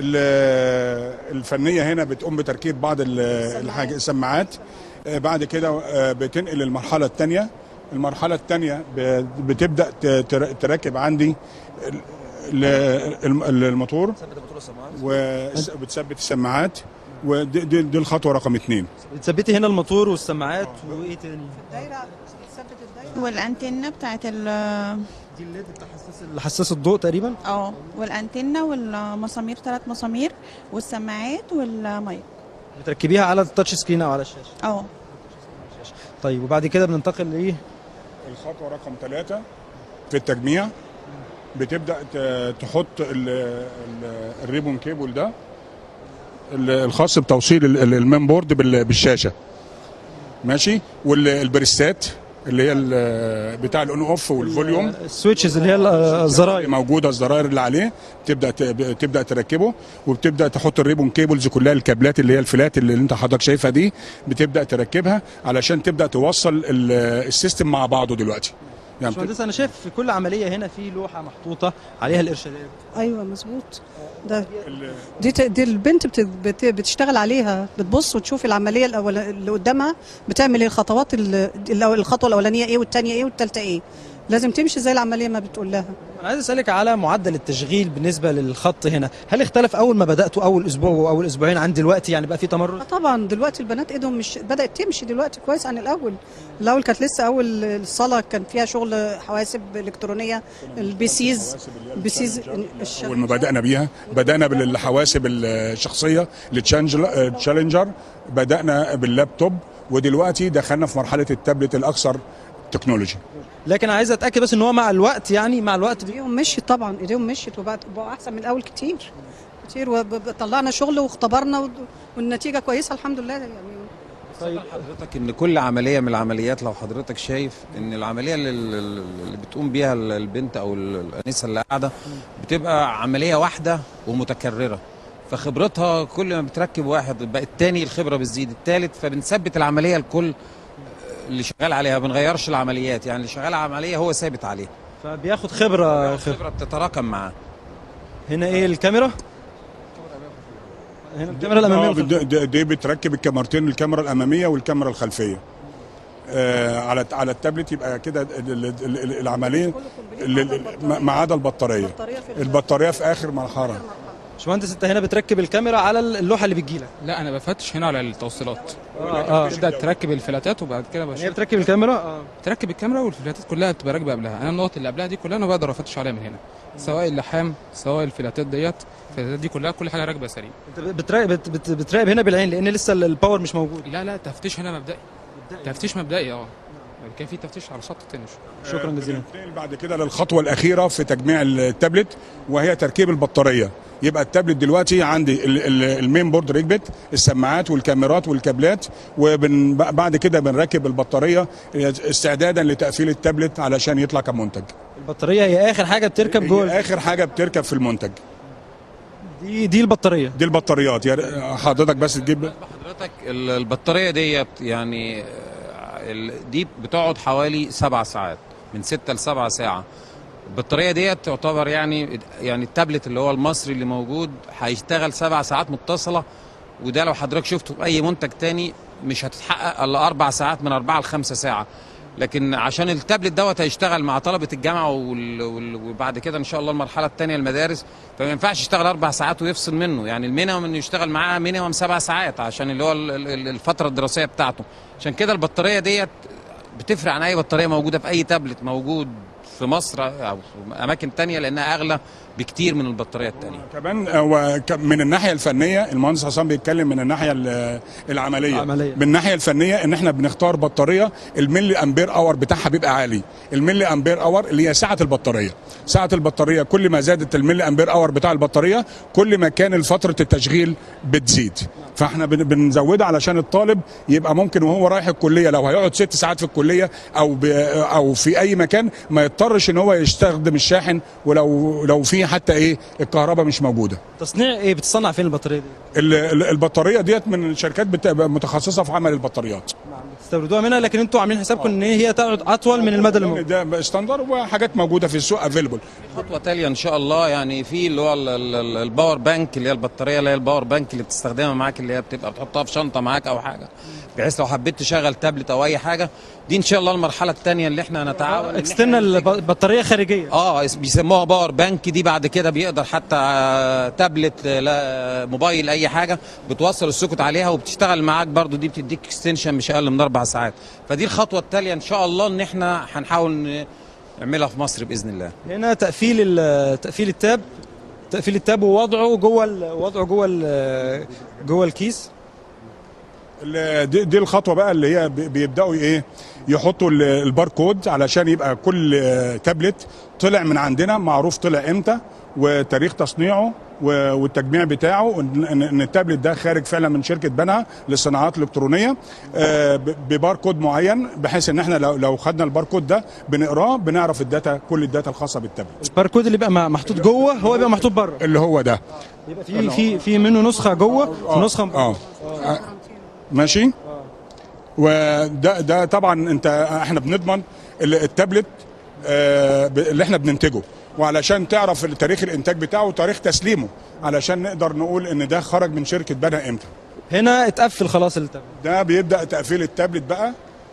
ال- الفنيه هنا بتقوم بتركيب بعض ال- الحاجه السماعات آه، بعد كده آه، بتنقل المرحله الثانيه المرحله الثانيه بتبدا ت- تر- تركب عندي ال- ال- الم- الموتور وبتثبت السماعات ودي دي, دي الخطوه رقم اثنين بتثبتي هنا الموتور والسماعات وايه تاني الدايره بتثبت الدايره والانتنه بتاعت ال دي الليد بتاع حساس حساس الضوء تقريبا اه والانتنه والمسامير ثلاث مسامير والسماعات والمايك بتركبيها على التاتش سكرين او على الشاشه اه طيب وبعد كده بننتقل لايه الخطوه رقم ثلاثة في التجميع بتبدا ت- تحط ال- ال- الريبون كيبل ده ال- الخاص بتوصيل ال- ال- المين بورد بال- بالشاشه ماشي والبريستات اللي هي ال- بتاع الاون اوف والفوليوم السويتشز اللي هي ال- الزراير موجوده الزراير اللي عليه تبدا ت- تبدا تركبه وبتبدا تحط الريبون كيبلز كلها الكابلات اللي هي الفلات اللي انت حضرتك شايفها دي بتبدا تركبها علشان تبدا توصل ال- السيستم مع بعضه دلوقتي يعني بت- باشمهندس انا شايف في كل عمليه هنا في لوحه محطوطه عليها الارشادات ايوه مظبوط ده دي ت- دي البنت بت بت بتشتغل عليها بتبص وتشوف العمليه الأول اللي قدامها بتعمل ايه الخطوات ال- الأول- الخطوه الاولانيه ايه والثانيه ايه والثالثه ايه لازم تمشي زي العمليه ما بتقول لها انا عايز اسالك على معدل التشغيل بالنسبه للخط هنا هل اختلف اول ما بداتوا اول اسبوع واول اسبوعين عن دلوقتي يعني بقى في تمرد طبعا دلوقتي البنات ايدهم مش بدات تمشي دلوقتي كويس عن الاول الاول كانت لسه اول الصاله كان فيها شغل حواسب الكترونيه البيسيز بيسيز الش- اول ما بدانا بيها بدانا بالحواسب الشخصيه التشالنجر بدانا باللابتوب ودلوقتي دخلنا في مرحله التابلت الاكثر تكنولوجي لكن عايز اتاكد بس ان هو مع الوقت يعني مع الوقت بي... ايديهم مشيت طبعا ايديهم مشيت وبقت بقوا احسن من الاول كتير كتير وطلعنا شغل واختبرنا ود- والنتيجه كويسه الحمد لله يعني حضرتك ان كل عمليه من العمليات لو حضرتك شايف ان العمليه اللي, اللي بتقوم بيها البنت او الانسه اللي قاعده بتبقى عمليه واحده ومتكرره فخبرتها كل ما بتركب واحد بقى التاني الخبره بتزيد التالت فبنثبت العمليه الكل اللي شغال عليها ما بنغيرش العمليات يعني اللي شغال عمليه هو ثابت عليها فبياخد خبره خبره بتتراكم معاه هنا ايه الكاميرا هنا الكاميرا الاماميه آه، دي, دي, دي بتركب الكاميرتين الكاميرا الاماميه والكاميرا الخلفيه آه على على التابلت يبقى كده ال- ال- ال- ال- العمليه ال- ال- ما ما عدا البطاريه البطاريه في اخر مرحله باشمهندس انت هنا بتركب الكاميرا على اللوحه اللي بتجيلك لا انا بفتش هنا على التوصيلات آه، آه. تبدا تركب الفلاتات وبعد كده بشوف هي بتركب الكاميرا اه تركب الكاميرا والفلاتات كلها بتبقى راكبه قبلها انا النقط اللي قبلها دي كلها انا بقدر افتش عليها من هنا سواء اللحام سواء الفلاتات ديت الفلاتات دي كلها كل حاجه راكبه سليم انت بتراقب بت- بت- بتراقب هنا بالعين لان لسه ال- الباور مش موجود لا لا تفتيش هنا مبدئي تفتيش مبدئي اه بعد كده في تفتيش على شط تاني شكرا جزيلا ننتقل بعد كده للخطوه الاخيره في تجميع التابلت وهي تركيب البطاريه يبقى التابلت دلوقتي عندي ال- ال- المين بورد ركبت السماعات والكاميرات والكابلات وبعد كده بنركب البطاريه استعدادا لتقفيل التابلت علشان يطلع كمنتج البطاريه هي اخر حاجه بتركب جوه هي اخر حاجه بتركب في المنتج دي دي البطاريه دي البطاريات يا ر- حضرتك بس تجيب حضرتك ال- البطاريه ديت يعني آه، ال- دي بتقعد حوالي سبع ساعات من ستة لسبعة ساعة البطاريه ديت تعتبر يعني يعني التابلت اللي هو المصري اللي موجود هيشتغل سبع ساعات متصله وده لو حضرتك شفته في اي منتج تاني مش هتتحقق الا اربع ساعات من اربعه لخمسه ساعه لكن عشان التابلت دوت هيشتغل مع طلبه الجامعه وال- وال- وبعد كده ان شاء الله المرحله الثانيه المدارس فما ينفعش يشتغل اربع ساعات ويفصل منه يعني المينيمم انه يشتغل معاه مينيمم سبع ساعات عشان اللي هو ال- ال- الفتره الدراسيه بتاعته عشان كده البطاريه ديت بتفرق عن اي بطاريه موجوده في اي تابلت موجود في مصر او في اماكن تانية لانها اغلى بكتير من البطاريه التانية كمان هو ك- من الناحيه الفنيه المهندس حسام بيتكلم من الناحيه ال- العمليه العملية. من الناحيه الفنيه ان احنا بنختار بطاريه الملي امبير اور بتاعها بيبقى عالي الملي امبير اور اللي هي سعه البطاريه سعه البطاريه كل ما زادت الملي امبير اور بتاع البطاريه كل ما كان فتره التشغيل بتزيد فاحنا بن- بنزودها علشان الطالب يبقى ممكن وهو رايح الكليه لو هيقعد ست ساعات في الكليه او ب او في اي مكان ما يضطرش ان هو يستخدم الشاحن ولو لو في حتى ايه الكهرباء مش موجوده تصنيع ايه بتصنع فين البطاريه دي ال- ال- البطاريه ديت من الشركات بتبقى متخصصه في عمل البطاريات تستوردوها منها لكن انتوا عاملين حسابكم ان هي تقعد اطول من المدى اللي موجود ده ستاندر وحاجات موجوده في السوق افيلبل خطوه تاليه ان شاء الله يعني في اللي هو ال- ال- ال- الباور بانك اللي هي البطاريه اللي هي الباور بانك اللي بتستخدمها معاك اللي هي بتبقى بتحطها في شنطه معاك او حاجه بحيث لو حبيت تشغل تابلت او اي حاجه دي ان شاء الله المرحله الثانيه اللي احنا هنتعاون إن اكسترنال بطاريه خارجيه اه اس- بيسموها باور بانك دي بعد كده بيقدر حتى آه، تابلت آه، لا موبايل اي حاجه بتوصل السوكت عليها وبتشتغل معاك برضو دي بتديك اكستنشن مش اقل من اربع ساعات فدي الخطوه التاليه ان شاء الله ان احنا هنحاول ن- نعملها في مصر باذن الله هنا تقفيل ال- تقفيل التاب تقفيل التاب ووضعه جوه ال- وضعه جوه ال- جوه الكيس ال- دي, دي الخطوه بقى اللي هي بي- بيبداوا ايه يحطوا ال- الباركود علشان يبقى كل آه، تابلت طلع من عندنا معروف طلع امتى وتاريخ تصنيعه و- والتجميع بتاعه وان إن- ان التابلت ده خارج فعلا من شركه بنها للصناعات الالكترونيه آه، ب- بباركود معين بحيث ان احنا لو لو خدنا الباركود ده بنقراه بنعرف الداتا كل الداتا الخاصه بالتابلت الباركود اللي بيبقى م- محطوط جوه هو بيبقى محطوط بره اللي هو ده يبقى في في في منه نسخه جوه ونسخه من اه آه. ماشي وده ده طبعا انت احنا بنضمن ال- التابلت آه، ب- اللي احنا بننتجه وعلشان تعرف تاريخ الانتاج بتاعه وتاريخ تسليمه علشان نقدر نقول ان ده خرج من شركه بنها امتى هنا اتقفل خلاص التابلت ده بيبدا تقفيل التابلت بقى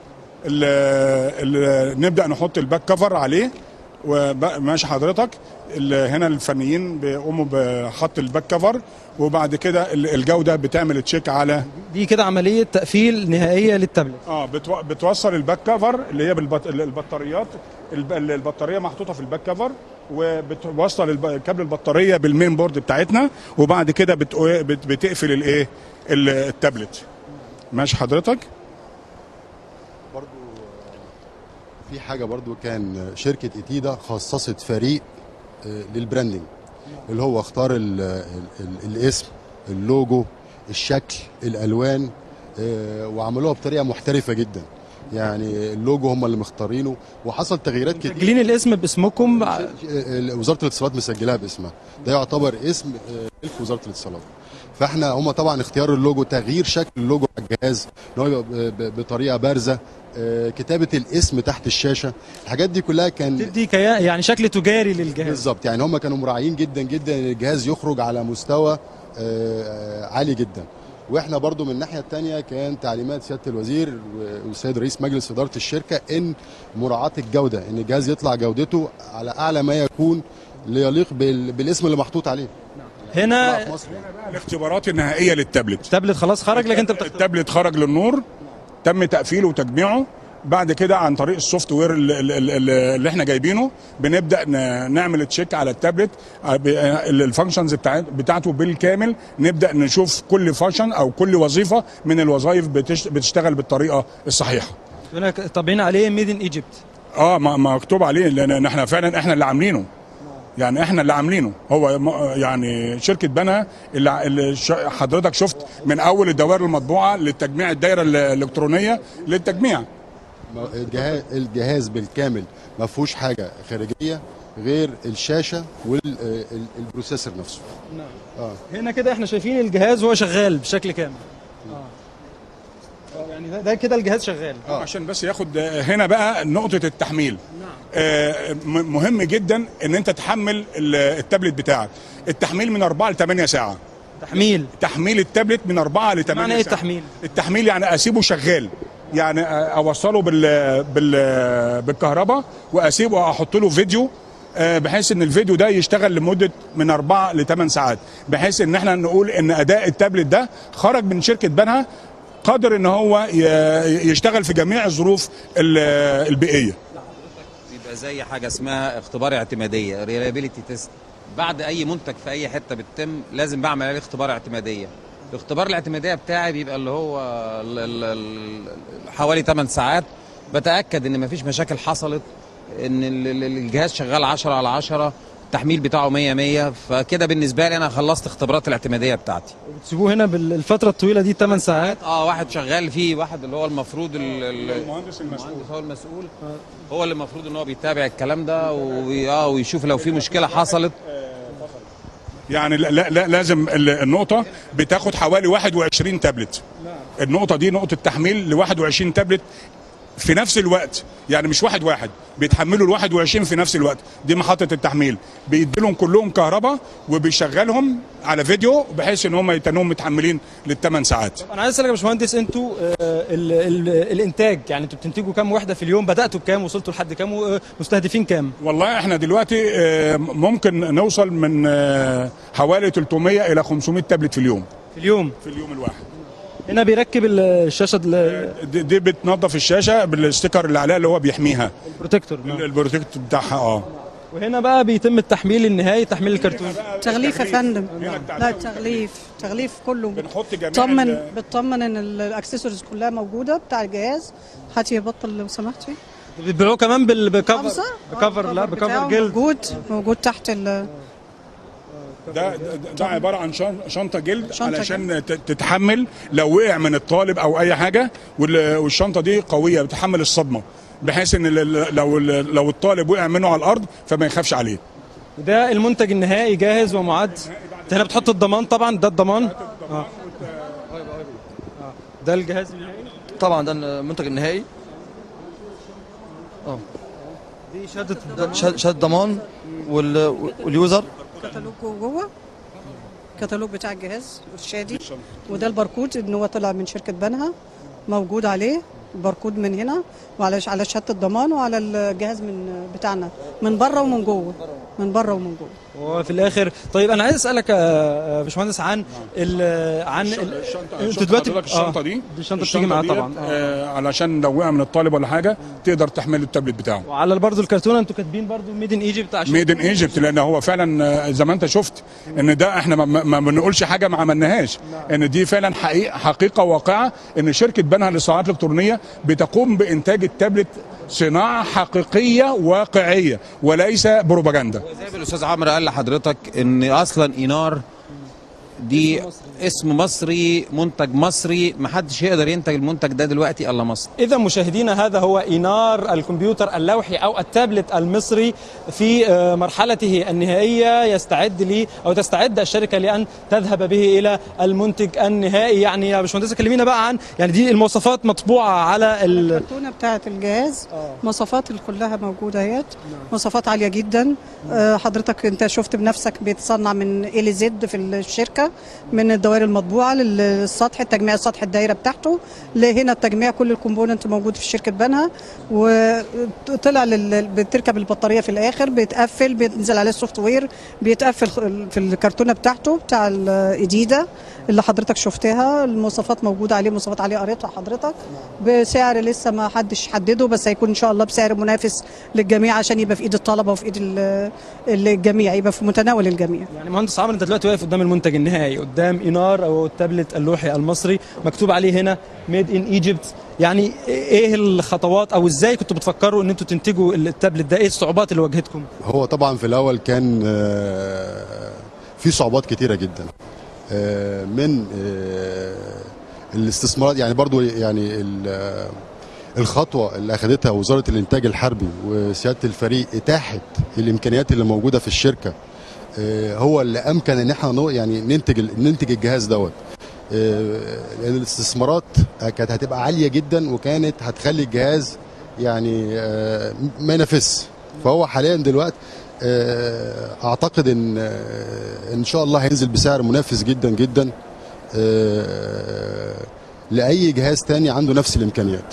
ال- ال- نبدا نحط الباك كفر عليه وبقى- ماشي حضرتك ال- هنا الفنيين بيقوموا بحط الباك كفر وبعد كده ال- الجوده بتعمل تشيك على دي كده عمليه تقفيل نهائيه للتابلت اه بتو... بتوصل الباك كفر اللي هي بالبط... البطاريات الب... البطاريه محطوطه في الباك كفر وبتوصل الب... كابل البطاريه بالمين بورد بتاعتنا وبعد كده بت... بت... بتقفل الايه ال- التابلت ماشي حضرتك في حاجه برضو كان شركه اتيدا خصصت فريق آه، للبراندنج اللي هو اختار ال ال ال الاسم اللوجو الشكل الالوان آه، وعملوها بطريقه محترفه جدا يعني اللوجو هم اللي مختارينه وحصل تغييرات كتير مسجلين الاسم باسمكم آه، وزاره الاتصالات مسجلها باسمها ده يعتبر اسم آه، ملك وزاره الاتصالات فاحنا هم طبعا اختيار اللوجو تغيير شكل اللوجو على الجهاز ان هو يبقى ب- ب- بطريقه بارزه آه، كتابه الاسم تحت الشاشه الحاجات دي كلها كان تدي كيا يعني شكل تجاري للجهاز بالظبط يعني هم كانوا مراعيين جدا جدا ان الجهاز يخرج على مستوى آه، عالي جدا واحنا برضو من الناحيه الثانيه كان تعليمات سياده الوزير والسيد رئيس مجلس اداره الشركه ان مراعاه الجوده ان الجهاز يطلع جودته على اعلى ما يكون ليليق بال- بالاسم اللي محطوط عليه هنا في مصر الاختبارات النهائيه للتابلت التابلت خلاص خرج لكن انت بتختار التابلت خرج للنور تم تقفيله وتجميعه بعد كده عن طريق السوفت وير اللي, اللي اللي احنا جايبينه بنبدا ن- نعمل تشيك على التابلت ع- ب- الفانكشنز بتاع- بتاعته بالكامل نبدا نشوف كل فانكشن او كل وظيفه من الوظائف بتش- بتشتغل بالطريقه الصحيحه هنا طابعين عليه ميد ان ايجيبت اه ما ما مكتوب عليه لان احنا فعلا احنا اللي عاملينه يعني احنا اللي عاملينه هو م- يعني شركه بنها اللي, اللي ش- حضرتك شفت من اول الدوائر المطبوعه للتجميع الدائره ال- الالكترونيه للتجميع ما- الجهاز الجهاز بالكامل ما فيهوش حاجه خارجيه غير الشاشه والبروسيسور نفسه نعم اه هنا كده احنا شايفين الجهاز وهو شغال بشكل كامل اه يعني ده, ده كده الجهاز شغال آه. عشان بس ياخد آه، هنا بقى نقطه التحميل آه م- مهم جدا ان انت تحمل ال- التابلت بتاعك التحميل من 4 ل 8 ساعه تحميل تحميل التابلت من 4 ل 8 معنى ايه ساعة. التحميل؟ التحميل يعني اسيبه شغال يعني اوصله بال بال بالكهرباء واسيبه احط له فيديو آه، بحيث ان الفيديو ده يشتغل لمده من 4 ل 8 ساعات بحيث ان احنا نقول ان اداء التابلت ده خرج من شركه بنها قادر ان هو ي- يشتغل في جميع الظروف ال- البيئيه بيبقى زي حاجه اسمها اختبار اعتماديه ريلابيليتي تيست بعد اي منتج في اي حته بتتم لازم بعمل عليه اختبار اعتماديه الاختبار الاعتماديه بتاعي بيبقى اللي هو ال- ال- ال- حوالي 8 ساعات بتاكد ان مفيش مشاكل حصلت ان ال- ال- الجهاز شغال 10 على 10 التحميل بتاعه 100 100 فكده بالنسبه لي انا خلصت اختبارات الاعتماديه بتاعتي تسيبوه هنا بالفتره الطويله دي 8 ساعات اه واحد شغال فيه واحد اللي هو المفروض ال- ال- المهندس المسؤول المهندس هو المسؤول هو اللي المفروض ان هو بيتابع الكلام ده وي- اه ويشوف لو في مشكله حصلت يعني لا, لا, لا لازم ال- النقطة بتاخد حوالي 21 تابلت النقطة دي نقطة تحميل ل 21 تابلت في نفس الوقت يعني مش واحد واحد بيتحملوا ال 21 في نفس الوقت دي محطة التحميل بيديلهم كلهم كهرباء وبيشغلهم على فيديو بحيث ان هم يتنهم متحملين للثمان ساعات انا عايز اسالك يا باشمهندس انتوا آه، ال ال الانتاج يعني انتوا بتنتجوا كام وحده في اليوم بداتوا بكام وصلتوا لحد كام ومستهدفين كام والله احنا دلوقتي آه، ممكن نوصل من آه، حوالي 300 الى 500 تابلت في اليوم في اليوم في اليوم الواحد هنا بيركب ال- الشاشه ال- دي, دي بتنظف الشاشه بالستيكر اللي عليها اللي هو بيحميها البروتكتور نعم. البروتكت بتاعها اه وهنا بقى بيتم التحميل النهائي تحميل الكرتون تغليف يا فندم هنا بتاع لا تغليف تغليف كله بنحط جميع بتطمن ال- بتطمن ان ال- الاكسسوارز كلها موجوده بتاع الجهاز هاتي يبطل لو سمحتي بتبيعوه كمان بال- بكفر قفزة؟ بكفر آه، لا بتاعه بكفر جلد موجود موجود تحت ال ده ده, ده عباره عن شن- شنطه جلد شنطة علشان ت- تتحمل لو وقع من الطالب او اي حاجه وال- والشنطه دي قويه بتحمل الصدمه بحيث ان ال- ال- لو ال- لو الطالب وقع منه على الارض فما يخافش عليه وده المنتج النهائي جاهز ومعد انت هنا بتحط الضمان طبعا ده الضمان اه ده الجهاز النهائي طبعا ده المنتج النهائي اه دي شهاده ده شهاده شهادة ضمان وال- واليوزر كتالوج جوه كتالوج بتاع الجهاز الشادي وده الباركود ان هو طلع من شركه بنها موجود عليه الباركود من هنا وعلى على شهاده الضمان وعلى الجهاز من بتاعنا من بره ومن جوه من بره ومن جوه وفي الاخر طيب انا عايز اسالك يا يا باشمهندس عن ال عن ال- انتوا دلوقتي حضرتك الشنطه دي دي الشنطه بتيجي معاها ديت، طبعا آه. آه علشان لو وقع من الطالب ولا حاجه تقدر تحمل التابلت بتاعه وعلى برضه الكرتونه انتوا كاتبين برضه ميد ان ايجيبت عشان ميد ان ايجيبت لان هو فعلا آه، زي ما انت شفت ان ده احنا ما- ما ما بنقولش حاجه ما عملناهاش ان دي فعلا حقيقه حقيقه واقعه ان شركه بنها للصناعات الالكترونيه بتقوم بانتاج التابلت صناعه حقيقيه واقعيه وليس بروباجندا زي ما الاستاذ عمرو قال لحضرتك ان اصلا اينار دي اسم مصري منتج مصري محدش يقدر ينتج المنتج ده دلوقتي الا مصر إذا مشاهدينا هذا هو إينار الكمبيوتر اللوحي أو التابلت المصري في آه، مرحلته النهائية يستعد لي أو تستعد الشركة لأن تذهب به إلى المنتج النهائي يعني يا باشمهندس كلمينا بقى عن يعني دي المواصفات مطبوعة على ال... الكرتونه بتاعه الجهاز مواصفات كلها موجوده اهيت مواصفات عاليه جدا آه، حضرتك انت شفت بنفسك بيتصنع من ال زد في الشركه من الدوائر المطبوعه للسطح التجميع السطح الدايره بتاعته لهنا التجميع كل الكومبوننت موجود في شركه بنها وطلع لل... بتركب البطاريه في الاخر بيتقفل بينزل عليه السوفت وير بيتقفل في الكرتونه بتاعته بتاع الجديده اللي حضرتك شفتها المواصفات موجوده عليه مواصفات عليه قريتها حضرتك بسعر لسه ما حدش حدده بس هيكون ان شاء الله بسعر منافس للجميع عشان يبقى في ايد الطلبه وفي ايد ال- الجميع يبقى في متناول الجميع يعني مهندس عمرو انت دلوقتي واقف قدام المنتج النهائي قدام اينار او التابلت اللوحي المصري مكتوب عليه هنا ميد ان ايجيبت يعني ايه الخطوات او ازاي كنتوا بتفكروا ان انتوا تنتجوا التابلت ده ايه الصعوبات اللي واجهتكم هو طبعا في الاول كان آه، في صعوبات كتيره جدا آه، من آه، الاستثمارات يعني برضو يعني ال- آه، الخطوه اللي اخذتها وزاره الانتاج الحربي وسياده الفريق اتاحه الامكانيات اللي موجوده في الشركه آه، هو اللي امكن ان احنا نو- يعني ننتج ال- ننتج الجهاز دوت آه، لان الاستثمارات كانت هتبقى عاليه جدا وكانت هتخلي الجهاز يعني آه، ما ينافسش فهو حاليا دلوقتي آه، اعتقد ان آه، ان شاء الله هينزل بسعر منافس جدا جدا آه، لاي جهاز تاني عنده نفس الامكانيات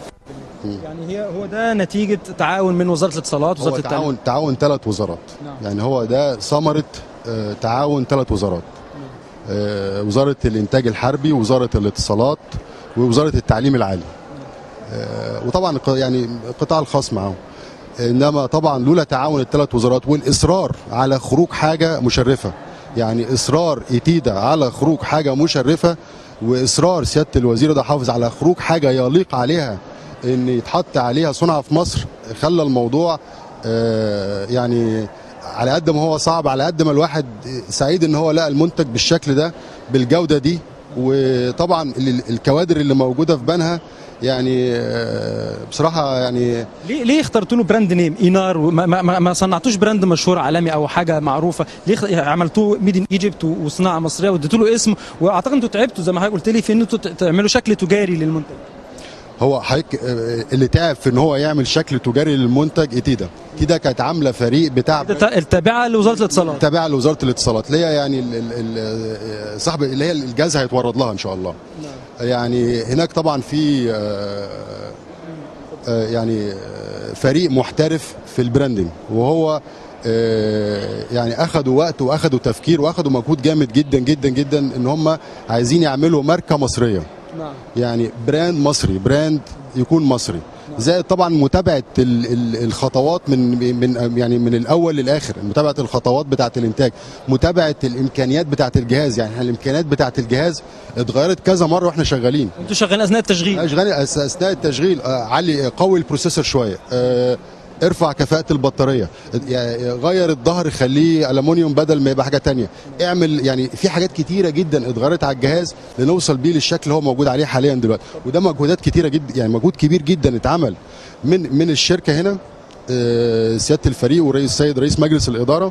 يعني هي هو ده نتيجه تعاون من وزاره الاتصالات هو وزاره التعليم تعاون تعاون ثلاث وزارات نعم. يعني هو ده ثمره آه، تعاون ثلاث وزارات آه، وزاره الانتاج الحربي وزاره الاتصالات ووزاره التعليم العالي آه، وطبعا الق- يعني القطاع الخاص معاهم انما طبعا لولا تعاون الثلاث وزارات والاصرار على خروج حاجه مشرفه يعني اصرار ايتيدا على خروج حاجه مشرفه واصرار سياده الوزير ده حافظ على خروج حاجه يليق عليها ان يتحط عليها صنع في مصر خلى الموضوع آه، يعني على قد ما هو صعب على قد ما الواحد سعيد ان هو لقى المنتج بالشكل ده بالجوده دي وطبعا ال- الكوادر اللي موجوده في بنها يعني آه، بصراحه يعني ليه ليه اخترتوا له براند نيم اينار وما ما, ما, ما صنعتوش براند مشهور عالمي او حاجه معروفه ليه خ- عملتوه ميد ان ايجيبت وصناعه مصريه واديتوا له اسم واعتقد انتوا تعبتوا زي ما حضرتك قلت لي في ان انتوا ت- تعملوا شكل تجاري للمنتج هو حضرتك آه، اللي تعب في ان هو يعمل شكل تجاري للمنتج ايتيدا ايتيدا كانت عامله فريق بتاع التابعه لوزاره الاتصالات تابعه لوزاره الاتصالات اللي هي يعني ال- ال- ال- صاحب اللي هي الجهاز هيتورد لها ان شاء الله يعني هناك طبعا في آه، آه، يعني آه، فريق محترف في البراندنج وهو آه، يعني اخذوا وقت واخذوا تفكير واخذوا مجهود جامد جدا جدا جدا ان هم عايزين يعملوا ماركه مصريه نعم يعني براند مصري براند يكون مصري زائد طبعا متابعه ال- ال- الخطوات من من يعني من الاول للاخر متابعه الخطوات بتاعه الانتاج متابعه الامكانيات بتاعه الجهاز يعني احنا الامكانيات بتاعه الجهاز اتغيرت كذا مره واحنا شغالين انتوا شغالين اثناء التشغيل اشغال أس- اثناء التشغيل آه، علي قوي البروسيسور شويه آه، ارفع كفاءة البطارية يعني غير الظهر خليه ألمونيوم بدل ما يبقى حاجة تانية اعمل يعني في حاجات كتيرة جدا اتغيرت على الجهاز لنوصل بيه للشكل اللي هو موجود عليه حاليا دلوقتي وده مجهودات كتيرة جدا يعني مجهود كبير جدا اتعمل من من الشركة هنا آه، سيادة الفريق ورئيس السيد رئيس مجلس الإدارة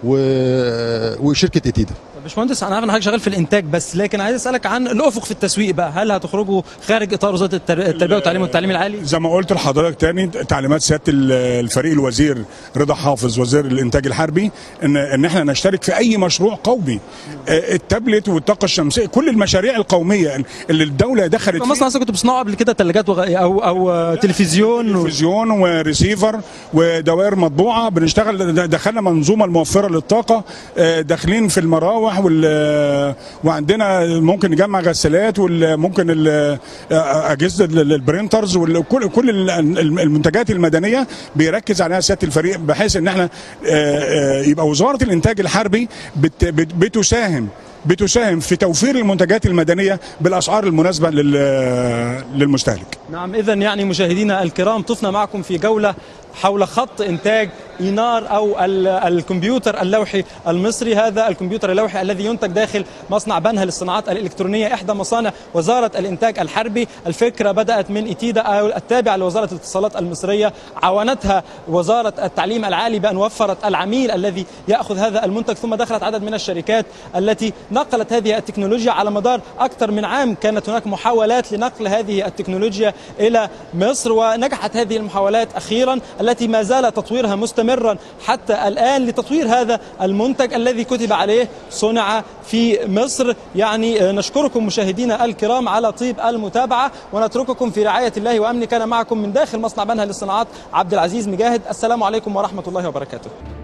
و- وشركة إتيدا طب باشمهندس انا عارف ان حضرتك شغال في الانتاج بس لكن عايز اسالك عن الافق في التسويق بقى هل هتخرجوا خارج اطار وزاره التر- التربيه والتعليم والتعليم العالي زي ما قلت لحضرتك تاني تعليمات سياده ال- الفريق الوزير رضا حافظ وزير الانتاج الحربي ان ان احنا نشترك في اي مشروع قومي آه، التابلت والطاقه الشمسيه كل المشاريع القوميه اللي الدوله دخلت مصنع اصلا كنتوا بتصنعوا قبل كده ثلاجات وغ... او او آه، تلفزيون و... تلفزيون وريسيفر ودوائر مطبوعه بنشتغل دخلنا منظومه الموفره للطاقه آه، داخلين في المراوح وال وعندنا ممكن نجمع غسالات وممكن اجهزه ال- البرينترز وكل كل ال- ال- المنتجات المدنيه بيركز عليها سياده الفريق بحيث ان احنا آه، آه، يبقى وزاره الانتاج الحربي بت- بت- بتساهم بتساهم في توفير المنتجات المدنيه بالاسعار المناسبه لل- للمستهلك نعم إذا يعني مشاهدينا الكرام طفنا معكم في جولة حول خط إنتاج إينار أو ال- الكمبيوتر اللوحي المصري هذا الكمبيوتر اللوحي الذي ينتج داخل مصنع بنها للصناعات الإلكترونية إحدى مصانع وزارة الإنتاج الحربي الفكرة بدأت من إتيدا أو التابعة لوزارة الاتصالات المصرية عاونتها وزارة التعليم العالي بأن وفرت العميل الذي يأخذ هذا المنتج ثم دخلت عدد من الشركات التي نقلت هذه التكنولوجيا على مدار أكثر من عام كانت هناك محاولات لنقل هذه التكنولوجيا إلى مصر ونجحت هذه المحاولات أخيرا التي ما زال تطويرها مستمرا حتى الآن لتطوير هذا المنتج الذي كتب عليه صنع في مصر يعني آه، نشكركم مشاهدينا الكرام على طيب المتابعة ونترككم في رعاية الله وأمنه كان معكم من داخل مصنع بنها للصناعات عبد العزيز مجاهد السلام عليكم ورحمة الله وبركاته